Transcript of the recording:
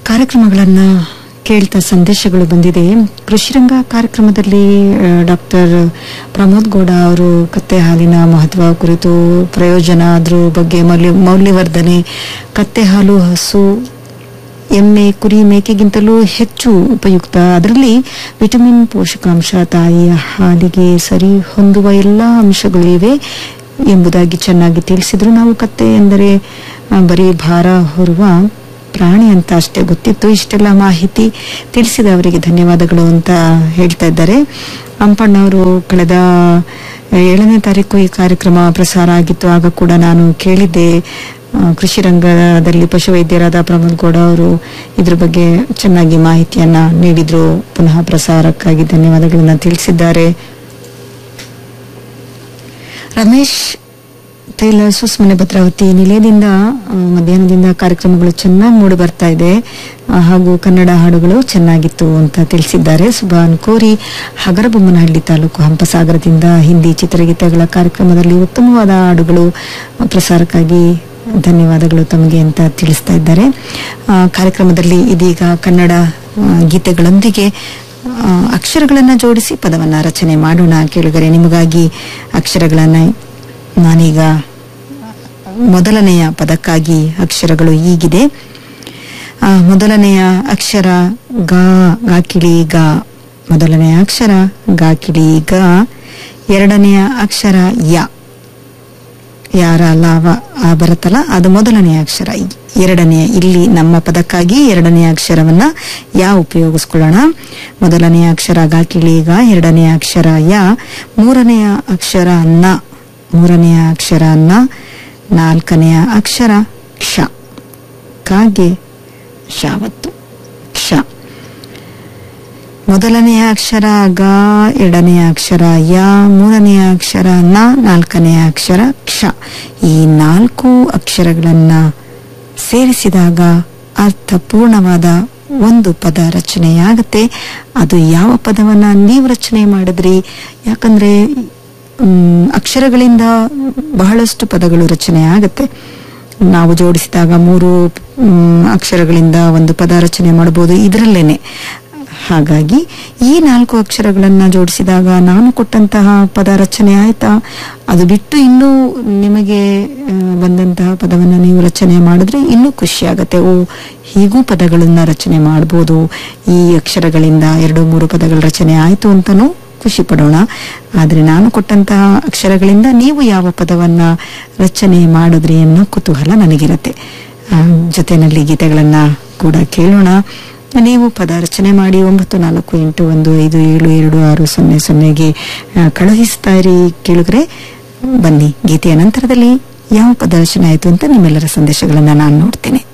ಕಾರ್ಯಕ್ರಮಗಳನ್ನ ಕೇಳ್ತಾ ಸಂದೇಶಗಳು ಬಂದಿದೆ ಕೃಷಿರಂಗ ಕಾರ್ಯಕ್ರಮದಲ್ಲಿ ಡಾಕ್ಟರ್ ಪ್ರಮೋದ್ ಗೌಡ ಅವರು ಕತ್ತೆ ಹಾಲಿನ ಮಹತ್ವ ಕುರಿತು ಪ್ರಯೋಜನ ಅದ್ರ ಬಗ್ಗೆ ಮೌಲ್ಯ ಮೌಲ್ಯವರ್ಧನೆ ಕತ್ತೆ ಹಾಲು ಹಸು ಎಮ್ಮೆ ಕುರಿ ಮೇಕೆಗಿಂತಲೂ ಹೆಚ್ಚು ಉಪಯುಕ್ತ ಅದರಲ್ಲಿ ವಿಟಮಿನ್ ಪೋಷಕಾಂಶ ತಾಯಿಯ ಹಾಲಿಗೆ ಸರಿ ಹೊಂದುವ ಎಲ್ಲ ಅಂಶಗಳಿವೆ ಎಂಬುದಾಗಿ ಚೆನ್ನಾಗಿ ತಿಳಿಸಿದ್ರು ನಾವು ಕತ್ತೆ ಎಂದರೆ ಆ, ಬರೀ ಭಾರ ಹೊರುವ ಪ್ರಾಣಿ ಅಂತ ಅಷ್ಟೇ ಗೊತ್ತಿತ್ತು ಇಷ್ಟೆಲ್ಲ ಮಾಹಿತಿ ತಿಳಿಸಿದ ಅವರಿಗೆ ಧನ್ಯವಾದಗಳು ಅಂತ ಹೇಳ್ತಾ ಇದ್ದಾರೆ ಅಂಪಣ್ಣವರು ಕಳೆದ ಏಳನೇ ತಾರೀಕು ಈ ಕಾರ್ಯಕ್ರಮ ಪ್ರಸಾರ ಆಗಿತ್ತು ಆಗ ಕೂಡ ನಾನು ಕೇಳಿದ್ದೆ ಆ, ಕೃಷಿ ರಂಗದಲ್ಲಿ ಪಶುವೈದ್ಯರಾದ ಪ್ರಮೋದ್ ಗೌಡ ಅವರು ಇದ್ರ ಬಗ್ಗೆ ಚೆನ್ನಾಗಿ ಮಾಹಿತಿಯನ್ನ ನೀಡಿದ್ರು ಪುನಃ ಪ್ರಸಾರಕ್ಕಾಗಿ ಧನ್ಯವಾದಗಳನ್ನ ತಿಳಿಸಿದ್ದಾರೆ ರಮೇಶ್ ಟೈಲರ್ ಸುಸ್ಮನೆ ಭದ್ರಾವತಿ ನಿಲಯದಿಂದ ಆ, ಮಧ್ಯಾಹ್ನದಿಂದ ಕಾರ್ಯಕ್ರಮಗಳು ಚೆನ್ನಾಗಿ ಮೂಡಿ ಬರ್ತಾ ಇದೆ ಆ, ಹಾಗೂ ಕನ್ನಡ ಹಾಡುಗಳು ಚೆನ್ನಾಗಿತ್ತು ಅಂತ ತಿಳಿಸಿದ್ದಾರೆ ಸುಬಾನ್ ಕೋರಿ ಹಗರಬೊಮ್ಮನಹಳ್ಳಿ ತಾಲೂಕು ಹಂಪಸಾಗರದಿಂದ ಹಿಂದಿ ಚಿತ್ರಗೀತೆಗಳ ಕಾರ್ಯಕ್ರಮದಲ್ಲಿ ಉತ್ತಮವಾದ ಹಾಡುಗಳು ಆ, ಪ್ರಸಾರಕ್ಕಾಗಿ ಧನ್ಯವಾದಗಳು ತಮಗೆ ಅಂತ ತಿಳಿಸ್ತಾ ಇದ್ದಾರೆ ಆ, ಕಾರ್ಯಕ್ರಮದಲ್ಲಿ ಇದೀಗ ಕನ್ನಡ ಆ, ಗೀತೆಗಳೊಂದಿಗೆ ಆ, ಅಕ್ಷರಗಳನ್ನ ಜೋಡಿಸಿ ಪದವನ್ನ ರಚನೆ ಮಾಡೋಣ ಕೇಳಿದರೆ ನಿಮಗಾಗಿ ಅಕ್ಷರಗಳನ್ನ ನಾನೀಗ ಮೊದಲನೆಯ ಪದಕ್ಕಾಗಿ ಅಕ್ಷರಗಳು ಹೀಗಿದೆ ಆ, ಮೊದಲನೆಯ ಅಕ್ಷರ ಗಾ ಗಾಕಿಳಿ ಗಾ ಮೊದಲನೆಯ ಅಕ್ಷರ ಗಾಕಿಳಿ ಗ ಎರಡನೆಯ ಅಕ್ಷರ ಯ ಯಾರ ಲಾವ ಆ ಬರುತ್ತಲ್ಲ ಅದು ಮೂರನೆಯ ಅಕ್ಷರ ಎರಡನೆಯ ಇಲ್ಲಿ ನಮ್ಮ ಪದಕ್ಕಾಗಿ ಎರಡನೆಯ ಅಕ್ಷರವನ್ನ ಯಾ ಉಪಯೋಗಿಸ್ಕೊಳ್ಳೋಣ ಮೊದಲನೆಯ ಅಕ್ಷರ ಗಾಕಿಳಿ ಗ ಎರಡನೆಯ ಅಕ್ಷರ ಯ ಮೂರನೆಯ ಅಕ್ಷರ ನ ಮೂರನೆಯ ಅಕ್ಷರ ನ ನಾಲ್ಕನೆಯ ಅಕ್ಷರ ಕ್ಷ ಕಾಗೆ ಶಾವತ್ತು ಕ್ಷ ಮೊದಲನೆಯ ಅಕ್ಷರ ಗ ಎರಡನೆಯ ಅಕ್ಷರ ಯ ಮೂರನೆಯ ಅಕ್ಷರ ನ ನಾಲ್ಕನೆಯ ಅಕ್ಷರ ಕ್ಷ ಈ ನಾಲ್ಕು ಅಕ್ಷರಗಳನ್ನ ಸೇರಿಸಿದಾಗ ಅರ್ಥಪೂರ್ಣವಾದ ಒಂದು ಪದ ರಚನೆಯಾಗತ್ತೆ ಅದು ಯಾವ ಪದವನ್ನ ನೀವು ರಚನೆ ಮಾಡಿದ್ರಿ ಯಾಕಂದ್ರೆ ಮ್, ಅಕ್ಷರಗಳಿಂದ ಬಹಳಷ್ಟು ಪದಗಳು ರಚನೆ ಆಗತ್ತೆ ನಾವು ಜೋಡಿಸಿದಾಗ ಮೂರು ಮ್, ಅಕ್ಷರಗಳಿಂದ ಒಂದು ಪದ ರಚನೆ ಮಾಡಬಹುದು ಇದರಲ್ಲೇನೆ ಹಾಗಾಗಿ ಈ ನಾಲ್ಕು ಅಕ್ಷರಗಳನ್ನ ಜೋಡಿಸಿದಾಗ ನಾನು ಕೊಟ್ಟಂತಹ ಪದ ರಚನೆ ಆಯ್ತಾ ಅದು ಬಿಟ್ಟು ಇನ್ನೂ ನಿಮಗೆ ಆ, ಬಂದಂತಹ ಪದವನ್ನ ನೀವು ರಚನೆ ಮಾಡಿದ್ರೆ ಇನ್ನೂ ಖುಷಿ ಆಗತ್ತೆ ಓ ಹೀಗೂ ಪದಗಳನ್ನ ರಚನೆ ಮಾಡಬಹುದು ಈ ಅಕ್ಷರಗಳಿಂದ ಎರಡು ಮೂರು ಪದಗಳ ರಚನೆ ಆಯ್ತು ಅಂತನೂ ಖುಷಿ ಪಡೋಣ ಆದ್ರೆ ನಾನು ಕೊಟ್ಟಂತಹ ಅಕ್ಷರಗಳಿಂದ ನೀವು ಯಾವ ಪದವನ್ನ ರಚನೆ ಮಾಡಿದ್ರಿ ಅನ್ನೋ ಕುತೂಹಲ ನನಗಿರತ್ತೆ ಆ, ಜೊತೆನಲ್ಲಿ ಗೀತೆಗಳನ್ನ ಕೂಡ ಕೇಳೋಣ ನೀವು ಪದ ರಚನೆ ಮಾಡಿ ಒಂಬತ್ತು ನಾಲ್ಕು ಎಂಟು ಒಂದು ಐದು ಏಳು ಎರಡು ಆರು ಸೊನ್ನೆ ಸೊನ್ನೆಗೆ ಆ, ಕಳುಹಿಸ್ತಾ ಇರಿ ಕೇಳಿದ್ರೆ ಬನ್ನಿ ಗೀತೆಯ ನಂತರದಲ್ಲಿ ಯಾವ ಪದ ರಚನೆ ಆಯಿತು ಅಂತ ನಿಮ್ಮೆಲ್ಲರ ಸಂದೇಶಗಳನ್ನ ನಾನು ನೋಡ್ತೇನೆ